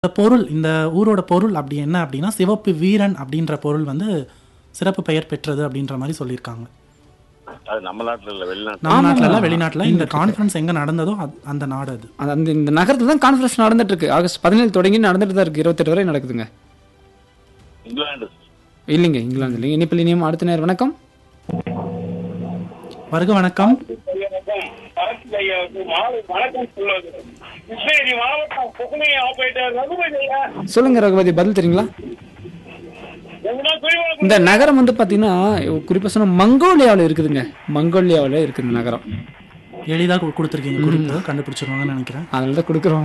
இந்த பொருள் இந்த ஊரோட பொருள் அப்படி என்ன அப்படின்னா சிவப்பு வீரன் அப்படின்ற பொருள் வந்து சிறப்பு பெயர் பெற்றது அப்படின்ற மாதிரி சொல்லியிருக்காங்க அது நம்ம நாட்டுல இல்ல வெளிநாட்டு நம்ம ஆமா. நாட்டுல எல்லாம் வெளிநாட்டுல இந்த இருக்கு. கான்ஃபரன்ஸ் எங்க நடந்ததோ அது- அந்த நாடு அது அது அந்த இந்த நகரத்துல தான் கான்ஃபரன்ஸ் நடந்துட்டு இருக்கு ஆகஸ்ட் பதினேழு தொடங்கி நடந்துட்டு தான் இருக்கு இருபத்தெட்டு வரை நடக்குதுங்க இங்கிலாந்து இல்லைங்க இங்கிலாந்து இல்லைங்க இனிப்பில் இனியும் அடுத்த நேரம் வணக்கம் வருக வணக்கம் கிருஷ்ணகிரி மாவட்டம் புதுமை ஆபரேட்டர் ரகுபதி ஐயா சொல்லுங்க ரகுபதி பதில் தெரியுங்களா எங்கன்னா குடிமக்கள் இந்த நகரம் வந்து பாத்தீங்கன்னா குறிப்பா சொன்னா மங்கோலியாவில் இருக்குதுங்க மங்கோலியாவில் இருக்குது இந்த நகரம் எளிதா கு- கொடுத்திருக்கீங்க குறிப்பு கண்டுபிடிச்சிருவாங்கன்னு நினைக்கிறேன் அதனால தான் கொடுக்குறோம்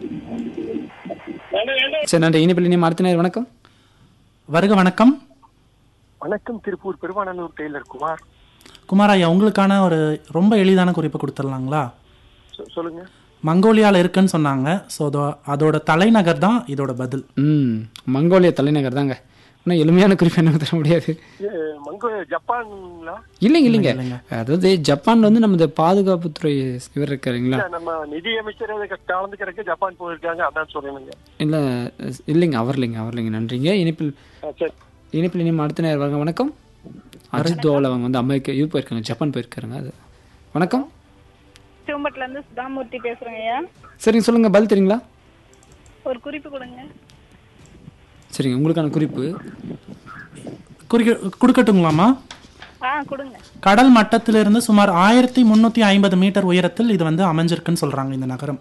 என்ன- என்ன சரி நன்றி இனிப்பில் இனியும் அடுத்த நேரம் வணக்கம் வருக வணக்கம் வணக்கம் திருப்பூர் பெருமாநல்லூர் டெய்லர் குமார் குமார் ஐயா உங்களுக்கான ஒரு ரொம்ப எளிதான குறிப்பு கொடுத்துடலாங்களா சொ- சொல்லுங்க மங்கோலியால இருக்குன்னு சொன்னாங்க ஸோ அதோட தலைநகர் தான் இதோட பதில் ம் மங்கோலியா தலைநகர் தாங்க இன்னும் எளிமையான குறிப்பு என்ன தர முடியாது இது மங்கோ ஜப்பான்ங்களா இல்லைங்க இல்லைங்க இல்லைங்க. அதாவது ஜப்பான்ல வந்து நம்ம இந்த பாதுகாப்புத்துறை இவர் இருக்காருங்களா இல்ல, நம்ம நிதி அமைச்சர் அதுக்கு கலந்துக்கிறதுக்கு ஜப்பான் போயிருக்காங்க அதான் சொல்லணுங்க இல்ல இல்லைங்க அவர் இல்லைங்க அவர் இல்லைங்க நன்றிங்க இனிப்பில் ஆ, சரி இனிப்பில் இனியும் அடுத்த நேரம் வாங்க வணக்கம் அஜித் தோவல் அவங்க வந்து அமெரிக்கா இது போயிருக்காங்க ஜப்பான் போயிருக்காருங்க அது வணக்கம் சிவம்பட்டுல இருந்து சுதாமூர்த்தி பேசுறேங்க ஐயா சரிங்க சொல்லுங்க பதில் தெரியுங்களா ஒரு குறிப்பு கொடுங்க சரிங்க உங்களுக்கான குறிப்பு குறிக்க கொடுக்கட்டுங்களாமா ஆ கொடுங்க கடல் மட்டத்திலிருந்து சுமார் ஆயிரத்தி முந்நூற்றி ஐம்பது மீட்டர் உயரத்தில் இது வந்து அமைஞ்சிருக்குன்னு சொல்றாங்க இந்த நகரம்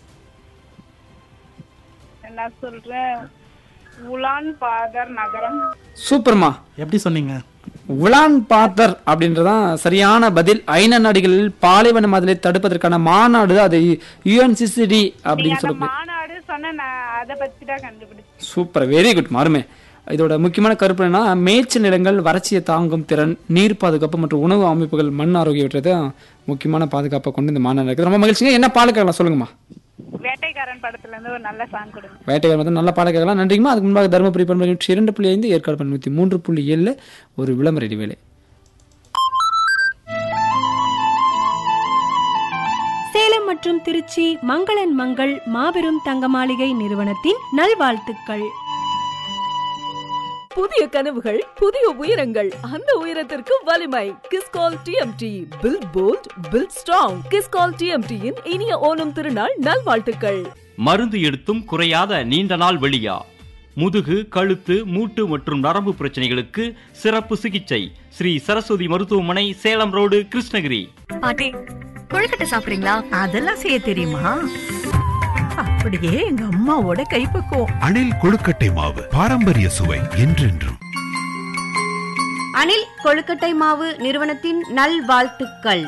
நான் சொல்றேன் உலான் பாதர் நகரம் சூப்பர்மா எப்படி சொன்னீங்க உலான் பாத்தர் அப்படின்றதான் சரியான பதில் ஐநா நாடுகளில் பாலைவன மதலை தடுப்பதற்கான மாநாடு அது யுஎன்சிசிடி நீங்க அப்படின்னு அந்த சொல்லி மாநாடு சொன்ன நான் அதை பத்தி தான் கண்டுபிடிச்சேன் சூப்பர் வெரி குட் மாறுமே இதோட முக்கியமான கருப்பு என்னன்னா மேய்ச்சல் நிலங்கள் வறட்சியை தாங்கும் திறன் நீர் பாதுகாப்பு மற்றும் உணவு அமைப்புகள் மண் ஆரோக்கியவற்றை தான் முக்கியமான பாதுகாப்பை கொண்டு இந்த மாநாடு இருக்குது ரொம்ப மகிழ்ச்சிங்க என்ன பாட கேட்கலாம் சொல்லுங்கம்மா வேட்டைக்காரன் படத்துல இருந்து ஒரு நல்ல சாங் கொடுங்க வேட்டைகள் வந்து நல்ல பாட கேட்கலாம் நன்றிங்கம்மா அதுக்கு முன்பாக தருமபுரி பண்பு நூற்றி இரண்டு புள்ளி ஐந்து ஏற்காடு பண்பு நூற்றி மூன்று புள்ளி ஏழில் ஒரு விளம்பர இடைவேளை சேலம் மற்றும் திருச்சி மங்களன் மங்கள் மாபெரும் தங்க மாளிகை நிறுவனத்தின் நல்வாழ்த்துக்கள் புதிய கனவுகள் புதிய உயரங்கள் அந்த உயரத்திற்கு வலிமை Kiscol TMT build bold build strong Kiscol டிஎம்டியின் இனிய ஓணம் திருநாள் நல்வாழ்த்துக்கள் மருந்து எடுத்தும் குறையாத நீண்ட நாள் வெளியா முதுகு கழுத்து மூட்டு மற்றும் நரம்பு பிரச்சனைகளுக்கு சிறப்பு சிகிச்சை ஸ்ரீ சரஸ்வதி மருத்துவமனை சேலம் ரோடு கிருஷ்ணகிரி பாட்டி கொழுக்கட்டை சாப்பிடுறீங்களா அதெல்லாம் செய்ய தெரியுமா அப்படியே எங்க அம்மாவோட கைப்பக்குவம் அணில் கொழுக்கட்டை மாவு பாரம்பரிய சுவை என்றென்றும் அனில் கொழுக்கட்டை மாவு நிறுவனத்தின் நல்வாழ்த்துக்கள்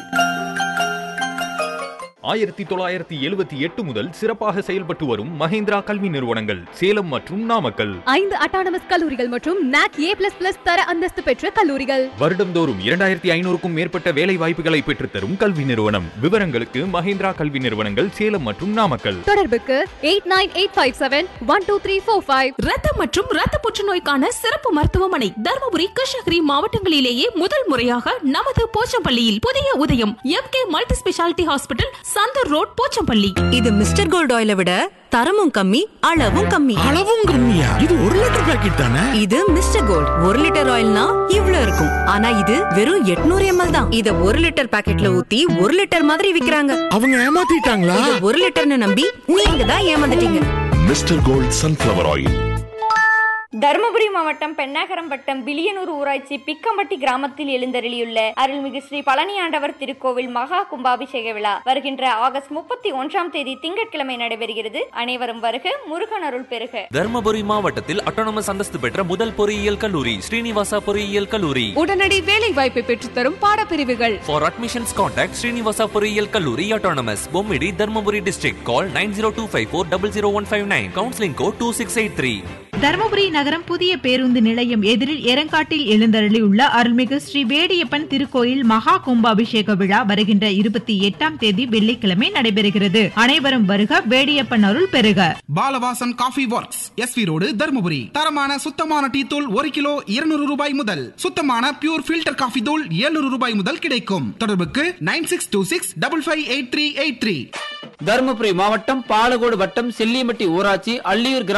ஆயிரத்தி தொள்ளாயிரத்தி எழுபத்தி எட்டு முதல் சிறப்பாக செயல்பட்டு வரும் மஹேந்திரா கல்வி நிறுவனங்கள் சேலம் மற்றும் நாமக்கல் ஐந்து அட்டானமஸ் கல்லூரிகள் மற்றும் நாக் ஏ பிளஸ் பிளஸ் தர அந்தஸ்து பெற்ற கல்லூரிகள் வருடந்தோறும் இரண்டாயிரத்தி ஐநூறுக்கும் மேற்பட்ட வேலை வாய்ப்புகளை பெற்றுத்தரும் கல்வி நிறுவனம் விவரங்களுக்கு மஹேந்திரா கல்வி நிறுவனங்கள் சேலம் மற்றும் நாமக்கல் தொடர்புக்கு eight nine eight five seven one two three four five ரத்தம் மற்றும் ரத்த புற்றுநோய்க்கான சிறப்பு மருத்துவமனை தருமபுரி கிருஷ்ணகிரி மாவட்டங்களிலேயே முதல் முறையாக நமது போச்சம்பள்ளியில் புதிய உதயம் M K multi speciality hospital Santhur road Pochampalli இது மிஸ்டர் கோல்ட் ஆயிலை விட தரமும் கம்மி அளவும் கம்மி அளவும் கம்மியா இது ஒரு லிட்டர் பாக்கெட் தானே இது மிஸ்டர் கோல்ட் ஒரு லிட்டர் ஆயில்னா இவ்ளோ இருக்கும் ஆனா இது வெறும் 800 எம்எல் தான் இத ஒரு லிட்டர் பாக்கெட்ல ஊத்தி ஒரு லிட்டர் மாதிரி விக்கிறாங்க அவங்க ஏமாத்திட்டாங்களா இத ஒரு லிட்டர்னு நம்பி நீங்க தான் ஏமாந்துட்டீங்க Mister Gold sunflower oil Dharmapuri மாவட்டம் பெண்ணாகரம் வட்டம் பிலியனூர் ஊராட்சி பிக்கம்பட்டி கிராமத்தில் எழுந்தருளியுள்ள அருள்மிகு ஸ்ரீ பழனி ஆண்டவர் திருக்கோவில் மகா கும்பாபிஷேக விழா வருகின்ற ஆகஸ்ட் முப்பத்தி ஒன்றாம் தேதி திங்கட்கிழமை நடைபெறுகிறது அனைவரும் வருக முருகன் அருள் பெறுக தருமபுரி மாவட்டத்தில் அட்டானமஸ் அந்தஸ்து பெற்ற முதல் பொறியியல் கல்லூரி ஸ்ரீனிவாசா பொறியியல் கல்லூரி உடனடி வேலை வாய்ப்பை பெற்றுத்தரும் பாடப்பிரிவுகள் For admissions, contact Srinivasa பொறியியல் கல்லூரி autonomous Bommidi Dharmapuri district. Call 9025400159. Counseling code 2683. Dharmapuri நகரம் புதிய பேருந்து நிலையம் எதிரில் எரங்காட்டில் எழுந்தருளியுள்ள அருள்மிகு ஸ்ரீ வேடியப்பன் திருக்கோயில் மகா கும்பாபிஷேக விழா வருகின்ற இருபத்தி எட்டாம் தேதி வெள்ளிக்கிழமை நடைபெறுகிறது அனைவரும் வருக வேடியப்பன் அருள் பெறுக Balavasan coffee works S V road Dharmapuri தரமான சுத்தமான டீ தூள் ஒரு கிலோ இருநூறு ரூபாய் முதல் சுத்தமான பியூர் ஃபில்டர் காஃபி தூள் 700 ரூபாய் முதல் கிடைக்கும் தொடர்புக்கு nine six two six double five eight three eight three Dharmapuri மாவட்டம் பாலகோடு வட்டம் செல்லியம்பட்டி ஊராட்சி அள்ளியூர் கிராம